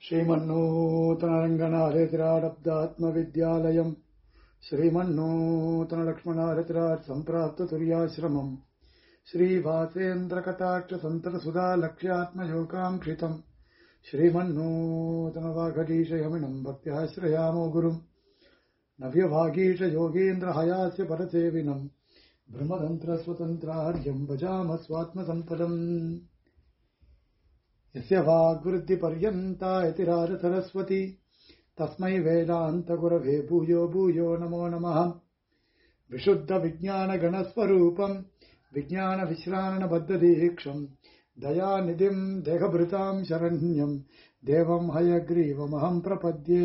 श्रीमन्नूतनरङ्गनारेतिराडब्दात्मविद्यालयम् श्रीमन्नूतनलक्ष्मणारेतिराट् सम्प्राप्ततुर्याश्रमम् श्रीभासेन्द्रकटाक्षसन्ततसुधा लक्ष्यात्मयोगाङ्क्षितम् श्रीमन्नूतनवाघटीशयमिनम् भक्त्या श्रयामो गुरुम् नव्यभागीश योगेन्द्रहयास्य परसेविनम् ब्रह्मतन्त्रस्वतन्त्रार्यम् भजाम स्वात्मसम्पदम् यस्य वाग्वृद्धिपर्यन्ता यतिराज सरस्वती तस्मै वेदान्तगुरवे भूयो भूयो नमो नमः विशुद्धविज्ञानगणस्वरूपम् विज्ञानविश्राणबद्धदीक्षम् दयानिधिम् देहभृताम् शरण्यम् देवम् हयग्रीवमहम् प्रपद्ये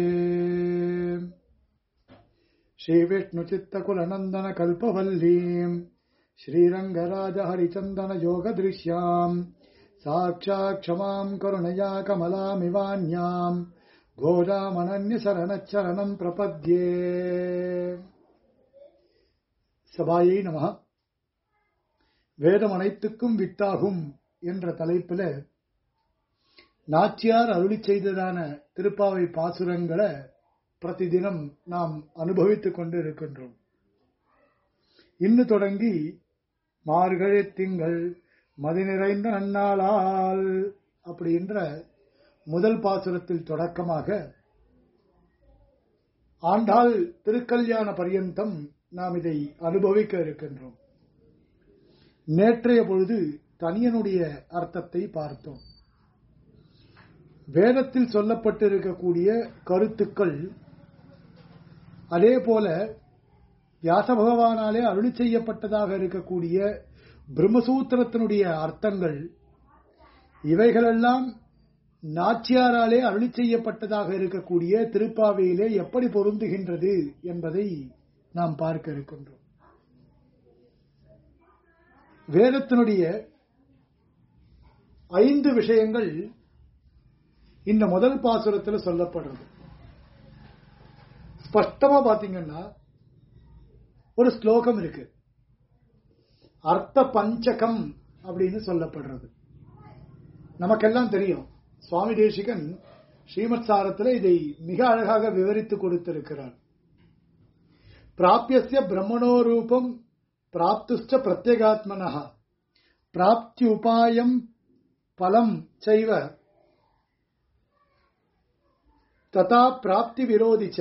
श्रीविष्णुचित्तकुलनन्दनकल्पवल्लीम् श्रीरङ्गराजहरिचन्दनयोगदृश्याम् साक्षात् क्षमाम् करुणया कमलामिवान्याम् கோதாமனன்யசரணச்சரணம் பிரபத்யே சபாயை நம வேதம் அனைத்துக்கும் வித்தாகும் என்ற தலைப்பில் நாச்சியார் அருளி செய்ததான திருப்பாவை பாசுரங்களை பிரதிதினம் நாம் அனுபவித்துக் கொண்டு இருக்கின்றோம் இன்னு தொடங்கி மார்கழி திங்கள் மதி நிறைந்த நன்னாளால் அப்படின்ற முதல் பாசுரத்தில் தொடக்கமாக ஆண்டாள் திருக்கல்யாண பரியந்தம் நாம் இதை அனுபவிக்க இருக்கின்றோம் நேற்றைய பொழுது தனியனுடைய அர்த்தத்தை பார்த்தோம் வேதத்தில் சொல்லப்பட்டிருக்கக்கூடிய கருத்துக்கள் அதே போல வியாச பகவானாலே அருளி செய்யப்பட்டதாக இருக்கக்கூடிய பிரம்மசூத்திரத்தினுடைய அர்த்தங்கள் இவைகளெல்லாம் நாச்சியாராலே அருளி செய்யப்பட்டதாக இருக்கக்கூடிய திருப்பாவையிலே எப்படி பொருந்துகின்றது என்பதை நாம் பார்க்க இருக்கின்றோம் வேதத்தினுடைய ஐந்து விஷயங்கள் இந்த முதல் பாசுரத்தில் சொல்லப்படுறது ஸ்பஷ்டமா பாத்தீங்கன்னா ஒரு ஸ்லோகம் இருக்கு அர்த்த பஞ்சகம் அப்படின்னு சொல்லப்படுறது நமக்கெல்லாம் தெரியும் சுவாமி தேசிகன் ஸ்ரீமத் சாரத்தில் இதை மிக அழகாக விவரித்து கொடுத்திருக்கிறார் பிராபியசிய பிரம்மணோ ரூபம் பிராப்துஷ்ட பிரத்யேகாத்மனா பிராப்தி உபாயம் பலம் செய்வ ததா பிராப்தி விரோதிச்ச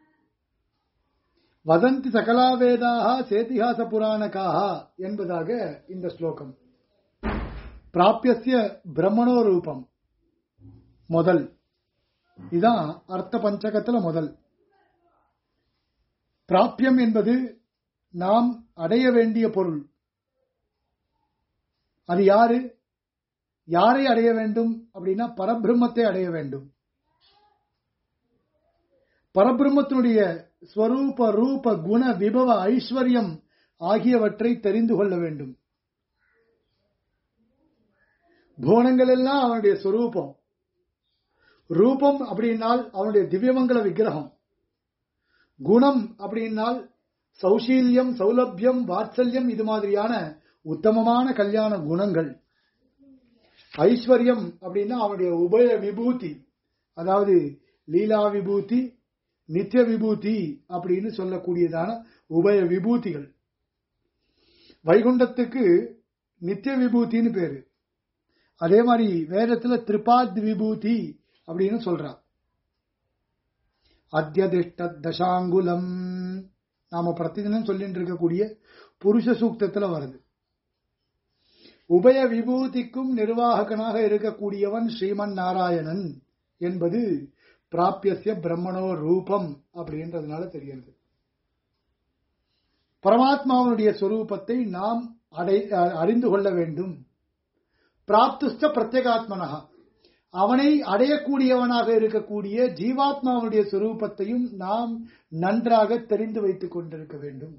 வதந்தி சகலா வேதாக சேதிஹாச புராணக்காக என்பதாக இந்த ஸ்லோகம் பிராபியசிய பிரம்மணோ ரூபம் முதல் இதான் அர்த்த பஞ்சகத்துல முதல் பிராபியம் என்பது நாம் அடைய வேண்டிய பொருள் அது யாரு யாரை அடைய வேண்டும் அப்படின்னா பரபிரம்மத்தை அடைய வேண்டும் பரபிரம்மத்தினுடைய ஸ்வரூப ரூப குண விபவ ஐஸ்வர்யம் ஆகியவற்றை தெரிந்து கொள்ள வேண்டும் புவனங்கள் எல்லாம் அவனுடைய ஸ்வரூபம் ரூபம் அப்படின்னால் அவனுடைய திவ்யமங்கல விக்கிரகம் குணம் அப்படின்னால் சௌசீல்யம் சௌலபியம் வாத்சல்யம் இது மாதிரியான உத்தமமான கல்யாண குணங்கள் ஐஸ்வர்யம் அப்படின்னா அவனுடைய உபய விபூதி அதாவது லீலா விபூதி நித்திய விபூதி அப்படின்னு சொல்லக்கூடியதான உபய விபூதிகள் வைகுண்டத்துக்கு நித்திய விபூதின்னு பேரு அதே மாதிரி வேதத்துல திரிபாத் விபூதி அப்படின்னு சொல்றான் அத்தியதிஷ்ட தசாங்குலம் நாம பிரதிதினம் சொல்லிட்டு இருக்கக்கூடிய புருஷ சூக்தத்துல வருது உபய விபூதிக்கும் நிர்வாககனாக இருக்கக்கூடியவன் ஸ்ரீமன் நாராயணன் என்பது பிராபியசிய பிரம்மணோ ரூபம் அப்படின்றதுனால தெரிகிறது பரமாத்மாவனுடைய சொரூபத்தை நாம் அடை அறிந்து கொள்ள வேண்டும் பிராப்துஷ்ட பிரத்யேகாத்மனகா அவனை அடையக்கூடியவனாக இருக்கக்கூடிய ஜீவாத்மாவுடைய சுரூபத்தையும் நாம் நன்றாக தெரிந்து வைத்துக் கொண்டிருக்க வேண்டும்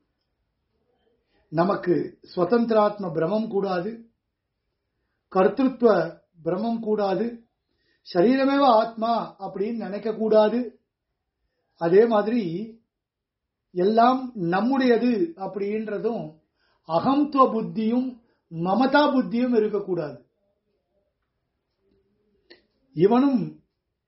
நமக்கு சுதந்திராத்ம பிரமம் கூடாது கர்த்தத்துவ பிரமம் கூடாது சரீரமேவ ஆத்மா அப்படின்னு நினைக்க கூடாது அதே மாதிரி எல்லாம் நம்முடையது அப்படின்றதும் அகம்துவ புத்தியும் மமதா புத்தியும் இருக்கக்கூடாது இவனும்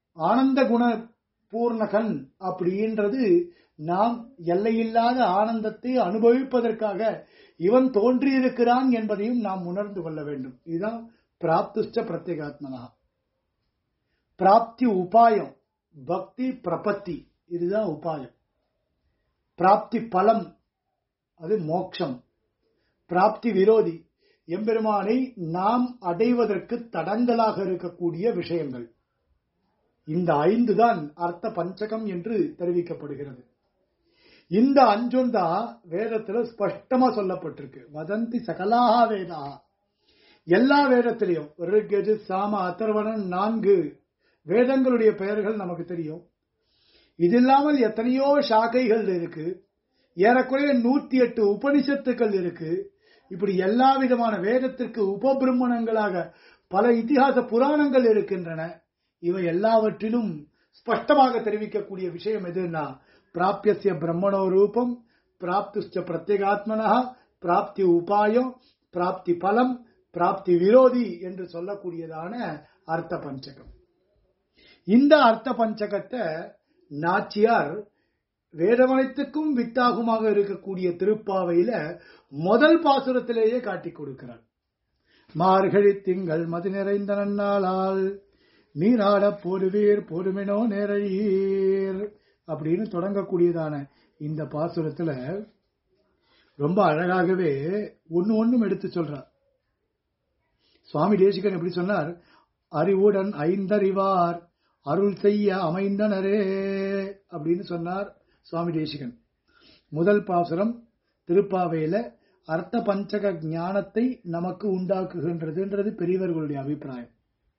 ஆனந்த குண பூர்ணகன் அப்படின்றது நாம் எல்லையில்லாத ஆனந்தத்தை அனுபவிப்பதற்காக இவன் தோன்றியிருக்கிறான் என்பதையும் நாம் உணர்ந்து கொள்ள வேண்டும் இதுதான் பிராப்துஷ்ட பிரத்யேகாத்மனா பிராப்தி உபாயம் பக்தி பிரபத்தி இதுதான் உபாயம் பிராப்தி பலம் அது மோட்சம் பிராப்தி விரோதி எம்பெருமானை நாம் அடைவதற்கு தடங்களாக இருக்கக்கூடிய விஷயங்கள் இந்த ஐந்து தான் அர்த்த பஞ்சகம் என்று தெரிவிக்கப்படுகிறது இந்த அஞ்சும் தான் வேதத்துல ஸ்பஷ்டமா சொல்லப்பட்டிருக்கு வதந்தி சகலாக வேதா எல்லா வேதத்திலையும் ரிக்கஜு சாம அத்தர்வணன் நான்கு வேதங்களுடைய பெயர்கள் நமக்கு தெரியும் இது இல்லாமல் எத்தனையோ சாக்கைகள் இருக்கு ஏறக்குறைய நூத்தி எட்டு உபனிஷத்துக்கள் இருக்கு இப்படி எல்லா விதமான வேதத்திற்கு உபபிரம்மணங்களாக பல இத்திகாச புராணங்கள் இருக்கின்றன இவை எல்லாவற்றிலும் ஸ்பஷ்டமாக தெரிவிக்கக்கூடிய விஷயம் எதுன்னா பிராபியசிய பிரம்மணோ ரூபம் பிராப்துஷ்ட பிரத்யேகாத்மனா பிராப்தி உபாயம் பிராப்தி பலம் பிராப்தி விரோதி என்று சொல்லக்கூடியதான அர்த்த பஞ்சகம் இந்த அர்த்த பஞ்சகத்தை நாச்சியார் வேதவனத்துக்கும் வித்தாகுமாக இருக்கக்கூடிய திருப்பாவையில முதல் பாசுரத்திலேயே காட்டிக் கொடுக்கிறார் மார்கழி திங்கள் மது நிறைந்த நன்னாளால் நீராட போடுவீர் போடுமினோ நேரையீர் அப்படின்னு தொடங்கக்கூடியதான இந்த பாசுரத்துல ரொம்ப அழகாகவே ஒன்னு ஒன்னும் எடுத்து சொல்றார் சுவாமி தேசிகன் எப்படி சொன்னார் அறிவுடன் ஐந்தறிவார் அருள் செய்ய அமைந்தனரே அப்படின்னு சொன்னார் சுவாமி தேசிகன் முதல் பாசுரம் திருப்பாவையில அர்த்த பஞ்சக ஞானத்தை நமக்கு உண்டாக்குகின்றதுன்றது பெரியவர்களுடைய அபிப்பிராயம்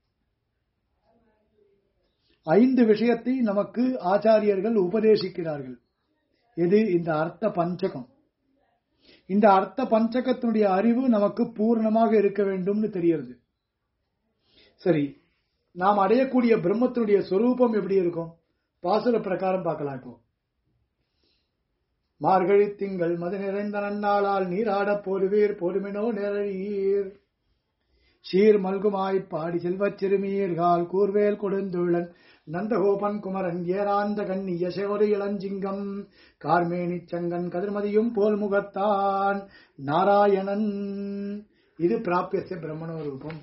ஐந்து விஷயத்தை நமக்கு ஆச்சாரியர்கள் உபதேசிக்கிறார்கள் எது இந்த அர்த்த பஞ்சகம் இந்த அர்த்த பஞ்சகத்தினுடைய அறிவு நமக்கு பூர்ணமாக இருக்க வேண்டும்னு தெரிகிறது சரி நாம் அடையக்கூடிய பிரம்மத்தினுடைய சொரூபம் எப்படி இருக்கும் பாசுர பிரகாரம் பார்க்கலாம் இப்போ மார்கழி திங்கள் மது நிறைந்த நன்னாளால் நீராடப் போடுவீர் போடுமினோ நிறையீர் சீர் மல்குமாய் பாடி செல்வச் சிறுமீர்கால் கூர்வேல் கொடுந்துள்ளன் நந்தகோபன் குமரன் ஏராந்த கண்ணி யசோதை இளஞ்சிங்கம் கார்மேனி சங்கன் கதிர்மதியும் போல் முகத்தான் நாராயணன் இது பிராபியசிய பிரம்மணோ ரூபம்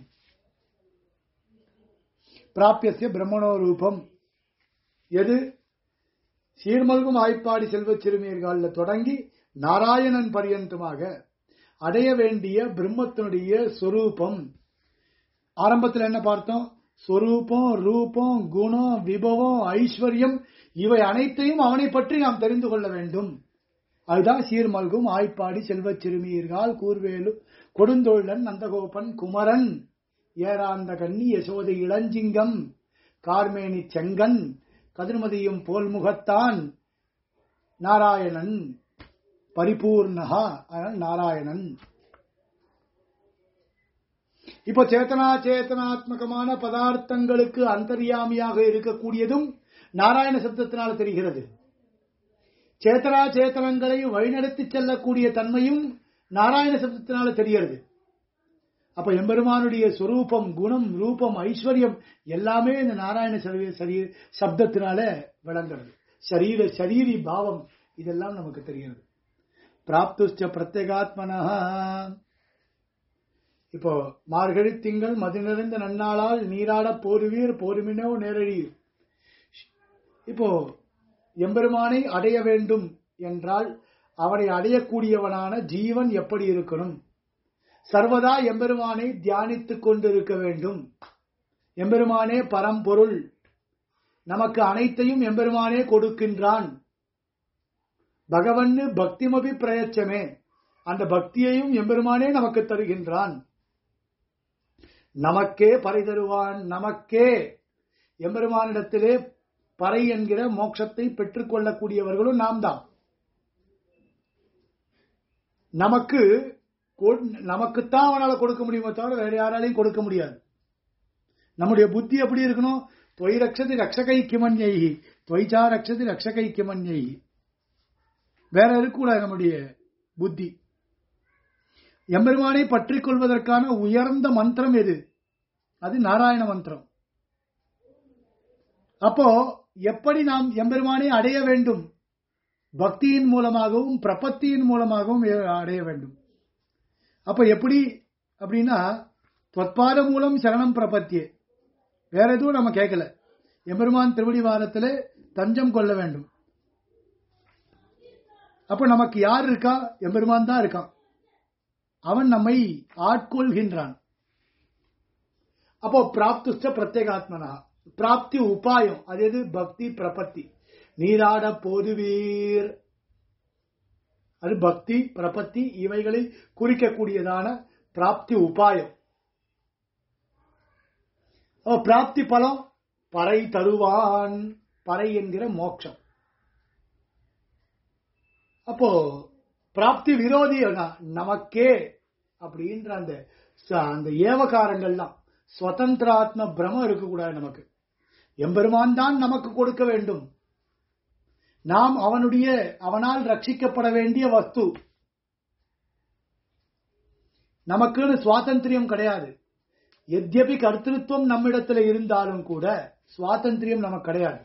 பிராபியசிய பிரம்மணோ ரூபம் எது சீர்மல்கும் ஆய்ப்பாடி செல்வச் சிறுமியர்காலில் தொடங்கி நாராயணன் பரியந்தமாக அடைய வேண்டிய பிரம்மத்தினுடைய சொரூபம் ஆரம்பத்தில் என்ன பார்த்தோம் சொரூபம் ரூபம் குணம் விபவம் ஐஸ்வர்யம் இவை அனைத்தையும் அவனை பற்றி நாம் தெரிந்து கொள்ள வேண்டும் அதுதான் சீர்மல்கும் ஆய்ப்பாடி செல்வச் சிறுமியர்கள் கூர்வேலு கொடுந்தோழன் நந்தகோபன் குமரன் ஏராந்த கண்ணி யசோதை இளஞ்சிங்கம் கார்மேனி செங்கன் கதிர்மதியும் போல்முகத்தான் நாராயணன் பரிபூர்ணகா நாராயணன் இப்ப சேத்தனா சேத்தனாத்மகமான பதார்த்தங்களுக்கு அந்தர்யாமியாக இருக்கக்கூடியதும் நாராயண சப்தத்தினால தெரிகிறது சேத்தனா சேத்தனங்களை வழிநடத்தி செல்லக்கூடிய தன்மையும் நாராயண சப்தத்தினால தெரிகிறது அப்ப எம்பெருமானுடைய சொரூபம் குணம் ரூபம் ஐஸ்வர்யம் எல்லாமே இந்த நாராயண சரி சப்தத்தினால விளங்குறது சரீர சரீரி பாவம் இதெல்லாம் நமக்கு தெரிகிறது பிராப்துஷ்ட பிரத்யேகாத்மனா இப்போ மார்கழி திங்கள் மது நிறைந்த நன்னாளால் நீராட போருவீர் போருமினோ நேரழீர் இப்போ எம்பெருமானை அடைய வேண்டும் என்றால் அவனை அடையக்கூடியவனான ஜீவன் எப்படி இருக்கணும் சர்வதா எம்பெருமானை தியானித்துக் கொண்டிருக்க வேண்டும் எம்பெருமானே பரம்பொருள் நமக்கு அனைத்தையும் எம்பெருமானே கொடுக்கின்றான் பகவன்னு பக்திமபி பிரயச்சமே அந்த பக்தியையும் எம்பெருமானே நமக்கு தருகின்றான் நமக்கே பறை தருவான் நமக்கே எம்பெருமானிடத்திலே பறை என்கிற மோட்சத்தை பெற்றுக் கொள்ளக்கூடியவர்களும் நாம் தான் நமக்கு நமக்குத்தான் அவனால கொடுக்க முடியுமே தவிர வேற யாராலையும் கொடுக்க முடியாது நம்முடைய புத்தி எப்படி இருக்கணும் தொய் ரக்ஷதி ரக்ஷகை கிமன்யை தொய்ச்சா ரக்ஷதி ரக்ஷகை கிமன்யை வேற இருக்கக்கூடாது நம்முடைய புத்தி எம்பெருமானை பற்றிக் கொள்வதற்கான உயர்ந்த மந்திரம் எது அது நாராயண மந்திரம் அப்போ எப்படி நாம் எம்பெருமானை அடைய வேண்டும் பக்தியின் மூலமாகவும் பிரபத்தியின் மூலமாகவும் எ- அடைய வேண்டும் அப்ப எப்படி அப்படின்னா தொற்பாத மூலம் சரணம் பிரபத்தியே வேற எதுவும் நம்ம கேட்கல எம்பெருமான் திருவடி வாரத்திலே தஞ்சம் கொள்ள வேண்டும் அப்ப நமக்கு யார் இருக்கா எம்பெருமான் தான் இருக்கான் அவன் நம்மை ஆட்கொள்கின்றான் அப்போ பிராப்துஷ்ட பிரத்யேகாத்மனா பிராப்தி உபாயம் அது எது பக்தி பிரபத்தி நீராட போதுவீர் அது பக்தி பிரபத்தி இவைகளை குறிக்கக்கூடியதான பிராப்தி உபாயம் அப்ப பிராப்தி பலம் பறை தருவான் பறை என்கிற மோட்சம் அப்போ பிராப்தி விரோதி ந- நமக்கே அப்படின்ற அந்த ச- அந்த ஏவகாரங்கள்லாம் சுதந்திராத்ம பிரமம் இருக்கக்கூடாது நமக்கு எம்பெருமான் தான் நமக்கு கொடுக்க வேண்டும் நாம் அவனுடைய அவனால் ரட்சிக்கப்பட வேண்டிய வஸ்து நமக்குன்னு சுவாதந்திரியம் கிடையாது எத்யபி கர்த்திருவம் நம்மிடத்துல இருந்தாலும் கூட சுவாதந்திரியம் நமக்கு கிடையாது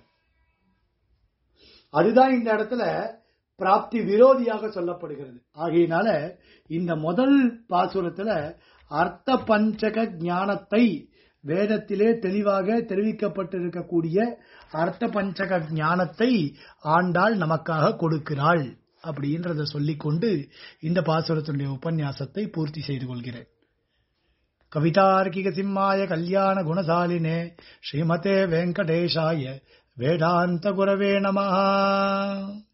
அதுதான் இந்த இடத்துல பிராப்தி விரோதியாக சொல்லப்படுகிறது ஆகையினால இந்த முதல் பாசுரத்துல அர்த்த பஞ்சக ஞானத்தை வேதத்திலே தெளிவாக தெரிவிக்கப்பட்டிருக்கக்கூடிய அர்த்த பஞ்சக ஞானத்தை ஆண்டாள் நமக்காக கொடுக்கிறாள் அப்படின்றத சொல்லிக்கொண்டு இந்த பாசுரத்தினுடைய உபன்யாசத்தை பூர்த்தி செய்து கொள்கிறேன் கவிதார்க்கிக சிம்மாய கல்யாண குணசாலினே ஸ்ரீமதே வெங்கடேஷாய வேதாந்த குரவே நமஹ